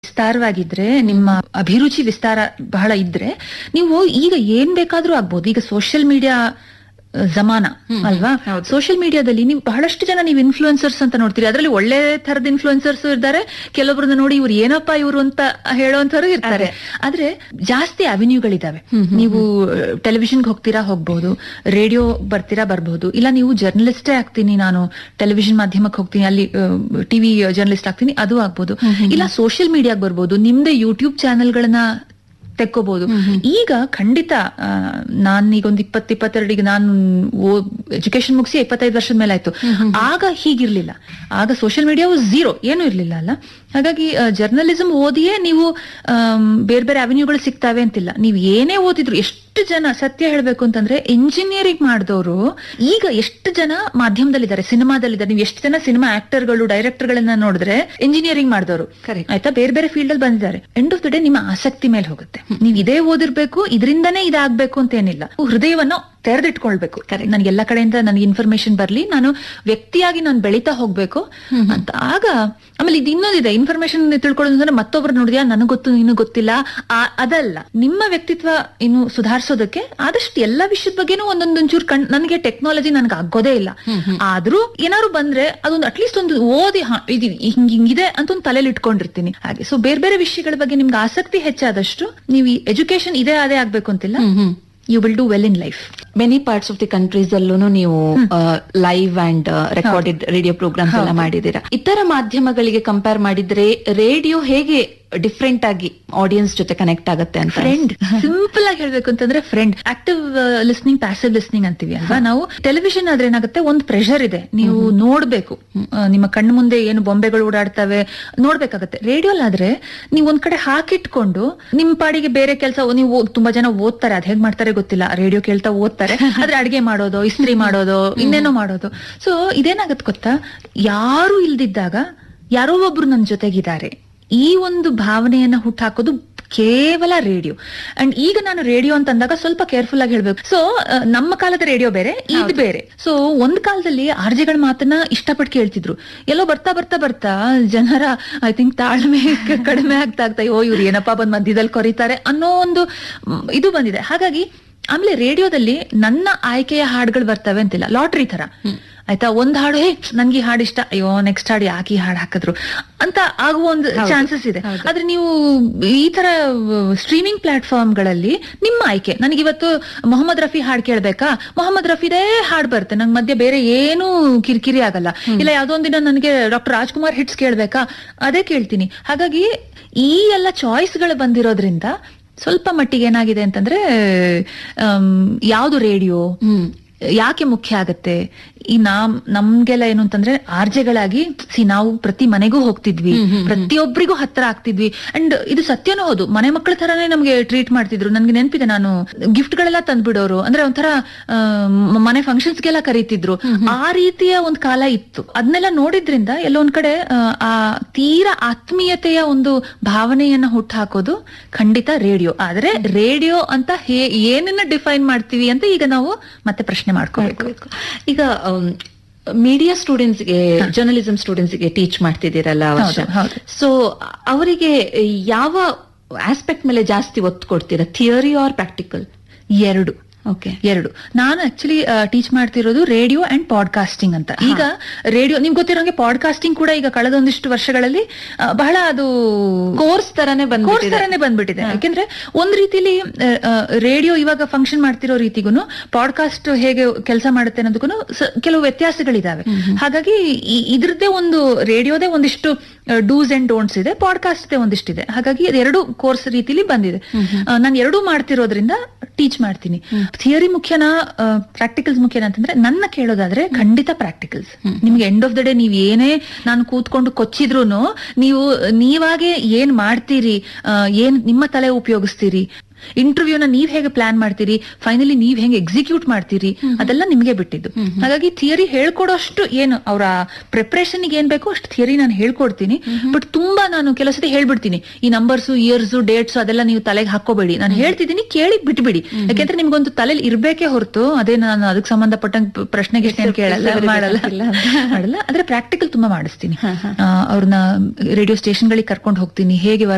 ವಿಸ್ತಾರವಾಗಿದ್ರೆ ನಿಮ್ಮ ಅಭಿರುಚಿ ವಿಸ್ತಾರ ಬಹಳ ಇದ್ರೆ ನೀವು ಈಗ ಏನ್ ಬೇಕಾದ್ರೂ ಆಗ್ಬೋದು ಈಗ ಸೋಷಿಯಲ್ ಮೀಡಿಯಾ ಜಮಾನ ಅಲ್ವಾ ಸೋಷಿಯಲ್ ಮೀಡಿಯಾದಲ್ಲಿ ನೀವು ಬಹಳಷ್ಟು ಜನ ನೀವು ಇನ್ಫ್ಲೂಯೆನ್ಸರ್ಸ್ ಅಂತ ನೋಡ್ತೀರಿ ಅದರಲ್ಲಿ ಒಳ್ಳೆ ತರದ ಇನ್ಫ್ಲೂಯೆನ್ಸರ್ಸ್ ಇರ್ತಾರೆ ಕೆಲವೊಬ್ರನ್ನ ನೋಡಿ ಇವ್ರು ಏನಪ್ಪಾ ಇವರು ಅಂತ ಹೇಳುವಂತವ್ರು ಇರ್ತಾರೆ ಆದ್ರೆ ಜಾಸ್ತಿ ಅವೆನ್ಯೂಗಳಿದಾವೆ ನೀವು ಟೆಲಿವಿಷನ್ಗೆ ಹೋಗ್ತೀರಾ ಹೋಗ್ಬಹುದು ರೇಡಿಯೋ ಬರ್ತೀರಾ ಬರ್ಬಹುದು ಇಲ್ಲ ನೀವು ಜರ್ನಲಿಸ್ಟೇ ಆಗ್ತೀನಿ ನಾನು ಟೆಲಿವಿಷನ್ ಮಾಧ್ಯಮಕ್ಕೆ ಹೋಗ್ತೀನಿ ಅಲ್ಲಿ ಟಿವಿ ಜರ್ನಲಿಸ್ಟ್ ಆಗ್ತೀನಿ ಅದು ಆಗ್ಬೋದು ಇಲ್ಲ ಸೋಷಿಯಲ್ ಮೀಡಿಯಾಗ್ ಬರ್ಬೋದು ನಿಮ್ದೇ ಯೂಟ್ಯೂಬ್ ಚಾನೆಲ್ಗಳನ್ನ ತೆಕ್ಕೋಬಹುದು ಈಗ ಖಂಡಿತ ನಾನೀಗ ಒಂದು ಇಪ್ಪತ್ ಇಪ್ಪತ್ತೆರಡಿಗೆ ನಾನು ಎಜುಕೇಶನ್ ಮುಗಿಸಿ ಇಪ್ಪತ್ತೈದು ವರ್ಷದ ಮೇಲೆ ಆಯ್ತು ಆಗ ಹೀಗಿರ್ಲಿಲ್ಲ ಆಗ ಸೋಷಿಯಲ್ ಮೀಡಿಯಾ ಝೀರೋ ಏನೂ ಇರ್ಲಿಲ್ಲ ಅಲ್ಲ ಹಾಗಾಗಿ ಜರ್ನಲಿಸಂ ಓದಿಯೇ ನೀವು ಬೇರೆ ಬೇರೆ ಅವೆನ್ಯೂಗಳು ಸಿಗ್ತಾವೆ ಅಂತಿಲ್ಲ ನೀವು ಏನೇ ಓದಿದ್ರು ಎಷ್ಟು ಜನ ಸತ್ಯ ಹೇಳ್ಬೇಕು ಅಂತಂದ್ರೆ ಇಂಜಿನಿಯರಿಂಗ್ ಮಾಡಿದವರು ಈಗ ಎಷ್ಟು ಜನ ಮಾಧ್ಯಮದಲ್ಲಿದ್ದಾರೆ ಸಿನಿಮಾದಲ್ಲಿದ್ದಾರೆ ನೀವು ಎಷ್ಟು ಜನ ಸಿನಿಮಾ ಆಕ್ಟರ್ಗಳು ಡೈರೆಕ್ಟರ್ಗಳನ್ನ ನೋಡಿದ್ರೆ ಇಂಜಿನಿಯರಿಂಗ್ ಮಾಡಿದವರು ಆಯ್ತಾ ಬೇರೆ ಬೇರೆ ಫೀಲ್ಡ್ ಅಲ್ಲಿ ಬಂದಿದ್ದಾರೆ ಎಂಡ್ ಆಫ್ ದ ಡೇ ನಿಮ್ಮ ಆಸಕ್ತಿ ಮೇಲೆ ಹೋಗುತ್ತೆ ನೀವು ಇದೇ ಓದಿರ್ಬೇಕು ಇದರಿಂದನೇ ಇದಾಗ್ಬೇಕು ಅಂತ ಏನಿಲ್ಲ ಹೃದಯವನ್ನು ತೆರೆದಿಟ್ಕೊಳ್ಬೇಕು ನನ್ಗೆ ಎಲ್ಲ ಕಡೆಯಿಂದ ನನಗೆ ಇನ್ಫಾರ್ಮೇಶನ್ ಬರ್ಲಿ ನಾನು ವ್ಯಕ್ತಿಯಾಗಿ ನಾನು ಬೆಳೀತಾ ಹೋಗ್ಬೇಕು ಅಂತ ಆಗ ಆಮೇಲೆ ಇದು ಇನ್ನೊಂದಿದೆ ಇನ್ಫಾರ್ಮೇಶನ್ ತಿಳ್ಕೊಳ್ಳೋದು ಅಂದ್ರೆ ಮತ್ತೊಬ್ರು ನೋಡಿದ್ಯಾ ನನಗ್ ಗೊತ್ತು ನೀನು ಗೊತ್ತಿಲ್ಲ ಅದಲ್ಲ ನಿಮ್ಮ ವ್ಯಕ್ತಿತ್ವ ಇನ್ನು ಸುಧಾರಿಸೋದಕ್ಕೆ ಆದಷ್ಟು ಎಲ್ಲಾ ವಿಷಯದ ಬಗ್ಗೆನೂ ಒಂದೊಂದೊಂಚೂರು ಕಣ್ ನನಗೆ ಟೆಕ್ನಾಲಜಿ ನನ್ಗೆ ಆಗೋದೇ ಇಲ್ಲ ಆದ್ರೂ ಏನಾದ್ರು ಬಂದ್ರೆ ಅದೊಂದು ಅಟ್ಲೀಸ್ಟ್ ಒಂದು ಓದಿ ಇದು ಹಿಂಗ್ ಹಿಂಗಿದೆ ಅಂತ ಒಂದು ತಲೆಯಲ್ಲಿ ಇಟ್ಕೊಂಡಿರ್ತೀನಿ ಹಾಗೆ ಸೊ ಬೇರೆ ಬೇರೆ ವಿಷಯಗಳ ಬಗ್ಗೆ ನಿಮ್ಗೆ ಆಸಕ್ತಿ ಹೆಚ್ಚಾದಷ್ಟು ನೀವು ಈ ಎಜುಕೇಶನ್ ಇದೇ ಅದೇ ಆಗ್ಬೇಕು ಅಂತಿಲ್ಲ you will do well in life many parts of the countries ಅಲ್ಲೂ ನೀವು live and recorded radio programmes ಎಲ್ಲ ಮಾಡಿದೀರಾ ಇತರ ಮಾಧ್ಯಮಗಳಿಗೆ ಕಂಪೇರ್ ಮಾಡಿದ್ರೆ ರೇಡಿಯೋ ಹೇಗೆ ಡಿಫ್ರೆಂಟ್ ಆಗಿ ಆಡಿಯನ್ಸ್ ಜೊತೆ ಕನೆಕ್ಟ್ ಆಗುತ್ತೆ ಅಂತ ಫ್ರೆಂಡ್ ಸಿಂಪಲ್ ಆಗಿ ಹೇಳ್ಬೇಕು ಅಂತಂದ್ರೆ friend active listening passive listening ಅಂತೀವಿ ಅಲ್ವಾ ನಾವು ಟೆಲಿವಿಷನ್ ಆದ್ರೆ ಏನಾಗುತ್ತೆ ಒಂದು ಪ್ರೆಷರ್ ಇದೆ ನೀವು ನೋಡ್ಬೇಕು ನಿಮ್ಮ ಕಣ್ಣು ಮುಂದೆ ಏನು ಬೊಂಬೆಗಳು ಓಡಾಡ್ತವೆ ನೋಡ್ಬೇಕಾಗತ್ತೆ ರೇಡಿಯೋಲ್ ನೀವು ಒಂದ್ ಕಡೆ ಹಾಕಿಟ್ಕೊಂಡು ನಿಮ್ ಪಾಡಿಗೆ ಬೇರೆ ಕೆಲಸ ನೀವು ತುಂಬಾ ಜನ ಓದ್ತಾರೆ ಅದ್ ಹೇಗ್ ಮಾಡ್ತಾರೆ ಗೊತ್ತಿಲ್ಲ ರೇಡಿಯೋ ಕೇಳ್ತಾ ಓದ್ತಾರೆ ಆದ್ರೆ ಅಡ್ಗೆ ಮಾಡೋದು ಇಸ್ತ್ರಿ ಮಾಡೋದು ಇನ್ನೇನೋ ಮಾಡೋದು ಸೊ ಇದೇನಾಗತ್ತೆ ಗೊತ್ತಾ ಯಾರು ಇಲ್ದಿದ್ದಾಗ ಯಾರೋ ಒಬ್ರು ನನ್ ಜೊತೆಗಿದ್ದಾರೆ ಈ ಒಂದು ಭಾವನೆಯನ್ನ ಹುಟ್ಟಾಕೋದು ಕೇವಲ ರೇಡಿಯೋ ಅಂಡ್ ಈಗ ನಾನು ರೇಡಿಯೋ ಅಂತ ಅಂದಾಗ ಸ್ವಲ್ಪ ಕೇರ್ಫುಲ್ ಆಗಿ ಹೇಳ್ಬೇಕು ಸೊ ನಮ್ಮ ಕಾಲದ ರೇಡಿಯೋ ಬೇರೆ ಇದು ಬೇರೆ ಸೊ ಒಂದ್ ಕಾಲದಲ್ಲಿ ಆರ್ಜೆಗಳ ಮಾತನ್ನ ಇಷ್ಟಪಟ್ಟು ಕೇಳ್ತಿದ್ರು ಎಲ್ಲೋ ಬರ್ತಾ ಬರ್ತಾ ಬರ್ತಾ ಜನರ ಐ ಥಿಂಕ್ ತಾಳ್ಮೆ ಕಡಿಮೆ ಆಗ್ತಾ ಆಗ್ತಾ ಓ ಇವ್ರು ಏನಪ್ಪಾ ಬಂದ್ ಮಧ್ಯದಲ್ಲಿ ಕೊರಿತಾರೆ ಅನ್ನೋ ಒಂದು ಇದು ಬಂದಿದೆ ಹಾಗಾಗಿ ಆಮೇಲೆ ರೇಡಿಯೋದಲ್ಲಿ ನನ್ನ ಆಯ್ಕೆಯ ಹಾಡುಗಳು ಬರ್ತವೆ ಅಂತಿಲ್ಲ ಲಾಟ್ರಿ ತರ ಆಯ್ತಾ ಒಂದ್ ಹಾಡು ಹೇ ನನ್ಗೆ ಈ ಹಾಡು ಇಷ್ಟ ಅಯ್ಯೋ ನೆಕ್ಸ್ಟ್ ಹಾಡು ಯಾಕೆ ಈ ಹಾಡು ಹಾಕಿದ್ರು ಅಂತ ಆಗುವ ಒಂದು ಚಾನ್ಸಸ್ ಇದೆ ಆದ್ರೆ ನೀವು ಈ ತರ ಸ್ಟ್ರೀಮಿಂಗ್ ಪ್ಲಾಟ್ಫಾರ್ಮ್ ಗಳಲ್ಲಿ ನಿಮ್ಮ ಆಯ್ಕೆ ನನಗಿವತ್ತು ಮೊಹಮ್ಮದ್ ರಫಿ ಹಾಡ್ ಕೇಳ್ಬೇಕಾ ಮೊಹಮ್ಮದ್ ರಫಿದೇ ಹಾಡ್ ಬರುತ್ತೆ ನಂಗೆ ಮಧ್ಯೆ ಬೇರೆ ಏನು ಕಿರಿಕಿರಿ ಆಗಲ್ಲ ಇಲ್ಲ ಯಾವ್ದೋ ಒಂದಿನ ನನಗೆ ಡಾಕ್ಟರ್ ರಾಜ್ಕುಮಾರ್ ಹಿಟ್ಸ್ ಕೇಳ್ಬೇಕಾ ಅದೇ ಕೇಳ್ತೀನಿ ಹಾಗಾಗಿ ಈ ಎಲ್ಲ ಚಾಯ್ಸ್ ಗಳು ಬಂದಿರೋದ್ರಿಂದ ಸ್ವಲ್ಪ ಮಟ್ಟಿಗೆ ಏನಾಗಿದೆ ಅಂತಂದ್ರೆ ಯಾವ್ದು ರೇಡಿಯೋ ಯಾಕೆ ಮುಖ್ಯ ಆಗತ್ತೆ ಈ ನಾಮ್ ನಮ್ಗೆಲ್ಲ ಏನು ಅಂತಂದ್ರೆ ಆರ್ಜೆಗಳಾಗಿ ಸಿ ನಾವು ಪ್ರತಿ ಮನೆಗೂ ಹೋಗ್ತಿದ್ವಿ ಪ್ರತಿಯೊಬ್ಬರಿಗೂ ಹತ್ರ ಆಗ್ತಿದ್ವಿ ಅಂಡ್ ಇದು ಸತ್ಯನೂ ಹೌದು ಮನೆ ಮಕ್ಕಳ ತರಾನೇ ನಮ್ಗೆ ಟ್ರೀಟ್ ಮಾಡ್ತಿದ್ರು ನನ್ಗೆ ನೆನಪಿದೆ ನಾನು ಗಿಫ್ಟ್ ಗಳೆಲ್ಲ ತಂದ್ಬಿಡೋರು ಅಂದ್ರೆ ಒಂಥರ ಮನೆ ಫಂಕ್ಷನ್ಸ್ಗೆಲ್ಲ ಕರೀತಿದ್ರು ಆ ರೀತಿಯ ಒಂದ್ ಕಾಲ ಇತ್ತು ಅದನ್ನೆಲ್ಲ ನೋಡಿದ್ರಿಂದ ಎಲ್ಲೊಂದ್ ಕಡೆ ಆ ತೀರಾ ಆತ್ಮೀಯತೆಯ ಒಂದು ಭಾವನೆಯನ್ನ ಹುಟ್ಟು ಹಾಕೋದು ಖಂಡಿತ ರೇಡಿಯೋ ಆದ್ರೆ ರೇಡಿಯೋ ಅಂತ ಹೇ ಏನನ್ನ ಡಿಫೈನ್ ಮಾಡ್ತೀವಿ ಅಂತ ಈಗ ನಾವು ಮತ್ತೆ ಪ್ರಶ್ನೆ ಮಾಡ್ಕೋಬೇಕು ಈಗ ಮೀಡಿಯಾ ಸ್ಟೂಡೆಂಟ್ಸ್ಗೆ ಜರ್ನಲಿಸಂ ಸ್ಟೂಡೆಂಟ್ಸ್ಗೆ ಟೀಚ್ ಮಾಡ್ತಿದ್ದೀರಲ್ಲ ಸೊ ಅವರಿಗೆ ಯಾವ ಆಸ್ಪೆಕ್ಟ್ ಮೇಲೆ ಜಾಸ್ತಿ ಒತ್ತು ಕೊಡ್ತೀರಾ ಥಿಯರಿ ಆರ್ ಪ್ರಾಕ್ಟಿಕಲ್ ಎರಡು ಓಕೆ ಎರಡು ನಾನು ಆಕ್ಚುಲಿ ಟೀಚ್ ಮಾಡ್ತಿರೋದು ರೇಡಿಯೋ ಅಂಡ್ ಪಾಡ್ಕಾಸ್ಟಿಂಗ್ ಅಂತ ಈಗ ರೇಡಿಯೋ ನಿಮ್ಗೆ ಗೊತ್ತಿರೋಂಗೆ ಪಾಡ್ಕಾಸ್ಟಿಂಗ್ ಕೂಡ ಈಗ ಕಳೆದೊಂದಿಷ್ಟು ವರ್ಷಗಳಲ್ಲಿ ಬಹಳ ಅದು ಕೋರ್ಸ್ ತರಾನೇ ಬಂದ್ ಕೋರ್ಸ್ ತರಾನೇ ಬಂದ್ಬಿಟ್ಟಿದೆ ಯಾಕೆಂದ್ರೆ ಒಂದ್ ರೀತಿಲಿ ರೇಡಿಯೋ ಇವಾಗ ಫಂಕ್ಷನ್ ಮಾಡ್ತಿರೋ ರೀತಿಗೂ ಪಾಡ್ಕಾಸ್ಟ್ ಹೇಗೆ ಕೆಲಸ ಮಾಡುತ್ತೆ ಅನ್ನೋದಕ್ಕೂ ಕೆಲವು ವ್ಯತ್ಯಾಸಗಳಿದಾವೆ ಹಾಗಾಗಿ ಇದ್ರದ್ದೇ ಒಂದು ರೇಡಿಯೋದೇ ಒಂದಿಷ್ಟು ಡೂಸ್ ಅಂಡ್ ಡೋಂಟ್ಸ್ ಇದೆ ಪಾಡ್ಕಾಸ್ಟ್ ಒಂದಿಷ್ಟಿದೆ ಹಾಗಾಗಿ ಎರಡು ಕೋರ್ಸ್ ರೀತಿಲಿ ಬಂದಿದೆ ನಾನು ಎರಡೂ ಮಾಡ್ತಿರೋದ್ರಿಂದ ಟೀಚ್ ಮಾಡ್ತೀನಿ ಥಿಯರಿ ಮುಖ್ಯನಾ ಪ್ರಾಕ್ಟಿಕಲ್ಸ್ ಮುಖ್ಯನಾ ಅಂತಂದ್ರೆ ನನ್ನ ಕೇಳೋದಾದ್ರೆ ಖಂಡಿತ ಪ್ರಾಕ್ಟಿಕಲ್ಸ್ ನಿಮ್ಗೆ ಎಂಡ್ ಆಫ್ ದ ಡೇ ನೀವ್ ಏನೇ ನಾನು ಕೂತ್ಕೊಂಡು ಕೊಚ್ಚಿದ್ರು ನೀವು ನೀವಾಗೆ ಏನ್ ಮಾಡ್ತೀರಿ ಏನ್ ನಿಮ್ಮ ತಲೆ ಉಪಯೋಗಿಸ್ತೀರಿ ಇಂಟರ್ವ್ಯೂನ ನೀವ್ ಹೇಗೆ ಪ್ಲಾನ್ ಮಾಡ್ತೀರಿ ಫೈನಲಿ ನೀವ್ ಹೆಂಗೆ ಎಕ್ಸಿಕ್ಯೂಟ್ ಮಾಡ್ತೀರಿ ಅದೆಲ್ಲ ನಿಮ್ಗೆ ಬಿಟ್ಟಿದ್ದು ಹಾಗಾಗಿ ಥಿಯರಿ ಹೇಳ್ಕೊಡೋಷ್ಟು ಏನು ಅವರ ಪ್ರಿಪ್ರೇಷನ್ ಏನ್ ಬೇಕೋ ಅಷ್ಟು ಥಿಯರಿ ನಾನು ಹೇಳ್ಕೊಡ್ತೀನಿ ಬಟ್ ತುಂಬಾ ನಾನು ಕೆಲಸದ ಹೇಳ್ಬಿಡ್ತೀನಿ ಈ ನಂಬರ್ಸ್ ಇಯರ್ಸ್ ಡೇಟ್ಸ್ ಅದೆಲ್ಲ ನೀವು ತಲೆಗೆ ಹಾಕೋಬೇಡಿ ನಾನು ಹೇಳ್ತಿದ್ದೀನಿ ಕೇಳಿ ಬಿಟ್ಬಿಡಿ ಯಾಕೆಂದ್ರೆ ನಿಮ್ಗೊಂದು ತಲೆಯಲ್ಲಿ ಇರ್ಬೇಕೇ ಹೊರತು ಅದೇ ನಾನು ಅದಕ್ಕೆ ಸಂಬಂಧಪಟ್ಟಂಗೆ ಪ್ರಶ್ನೆಗೆ ಕೇಳಲ್ಲ ಮಾಡಲ್ಲ ಮಾಡಲ್ಲ ಆದ್ರೆ ಪ್ರಾಕ್ಟಿಕಲ್ ತುಂಬಾ ಮಾಡಿಸ್ತೀನಿ ಅವ್ರನ್ನ ರೇಡಿಯೋ ಸ್ಟೇಷನ್ ಗಳಿಗೆ ಕರ್ಕೊಂಡು ಹೋಗ್ತೀನಿ ಹೇಗೆ